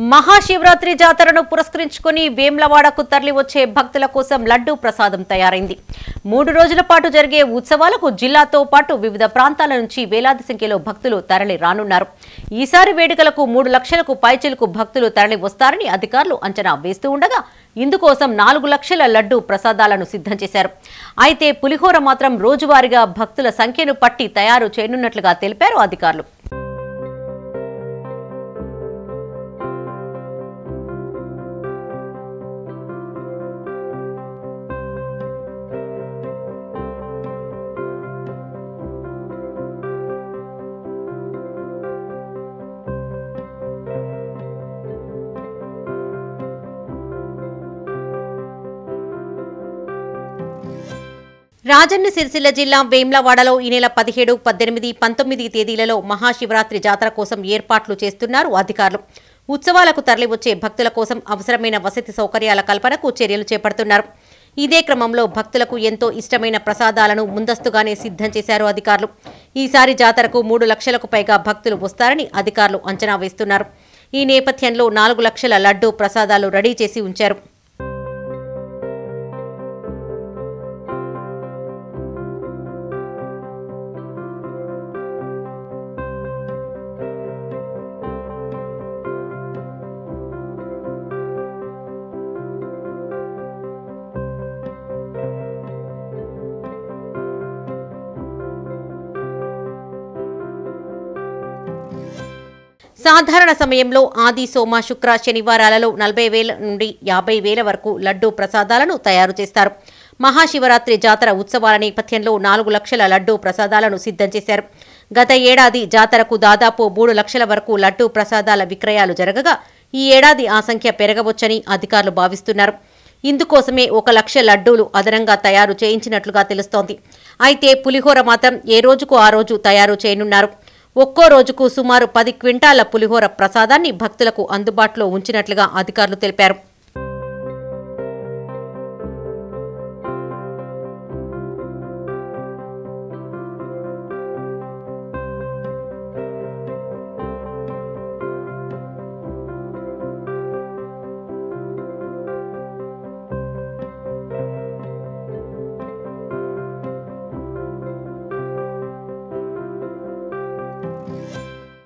మహాశివరాత్రి జాతరను పురస్కరించుకుని వేమ్లవాడకు తరలి వచ్చే భక్తుల కోసం లడ్డూ ప్రసాదం తయారైంది మూడు రోజుల పాటు జరిగే ఉత్సవాలకు జిల్లాతో పాటు వివిధ ప్రాంతాల నుంచి వేలాది సంఖ్యలో భక్తులు తరలి రానున్నారు ఈసారి వేడుకలకు మూడు లక్షలకు పైచిలకు భక్తులు తరలి వస్తారని అధికారులు అంచనా వేస్తూ ఉండగా ఇందుకోసం నాలుగు లక్షల లడ్డూ ప్రసాదాలను సిద్ధం చేశారు అయితే పులిహోర మాత్రం రోజువారీగా భక్తుల సంఖ్యను పట్టి తయారు చేయనున్నట్లుగా తెలిపారు అధికారులు రాజన్న సిరిసిల్ల జిల్లా వేమ్లవాడలో ఈ నెల పదిహేడు పద్దెనిమిది పంతొమ్మిది తేదీలలో మహాశివరాత్రి జాతర కోసం ఏర్పాట్లు చేస్తున్నారు అధికారులు ఉత్సవాలకు తరలివచ్చే భక్తుల కోసం అవసరమైన వసతి సౌకర్యాల కల్పనకు చర్యలు చేపడుతున్నారు ఇదే క్రమంలో భక్తులకు ఎంతో ఇష్టమైన ప్రసాదాలను ముందస్తుగానే సిద్ధం చేశారు అధికారులు ఈసారి జాతరకు మూడు లక్షలకు పైగా భక్తులు వస్తారని అధికారులు అంచనా వేస్తున్నారు ఈ నేపథ్యంలో నాలుగు లక్షల లడ్డూ ప్రసాదాలు రెడీ చేసి ఉంచారు సాధారణ సమయంలో ఆది సోమ శుక్ర శనివారాలలో నలభై వేల నుండి యాభై వేల వరకు లడ్డూ ప్రసాదాలను తయారు చేస్తారు మహాశివరాత్రి జాతర ఉత్సవాల నేపథ్యంలో నాలుగు లక్షల లడ్డూ ప్రసాదాలను సిద్ధం చేశారు గత ఏడాది జాతరకు దాదాపు మూడు లక్షల వరకు లడ్డూ ప్రసాదాల విక్రయాలు జరగగా ఈ ఏడాది ఆ సంఖ్య పెరగవచ్చని అధికారులు భావిస్తున్నారు ఇందుకోసమే ఒక లక్ష లడ్డూలు అదనంగా తయారు చేయించినట్లుగా తెలుస్తోంది అయితే పులిహోర మాత్రం ఏ రోజుకు ఆ రోజు తయారు చేయనున్నారు ఒక్కో రోజుకు సుమారు పది క్వింటాల పులిహోర ప్రసాదాన్ని భక్తులకు అందుబాటులో ఉంచినట్లుగా అధికారులు తెలిపారు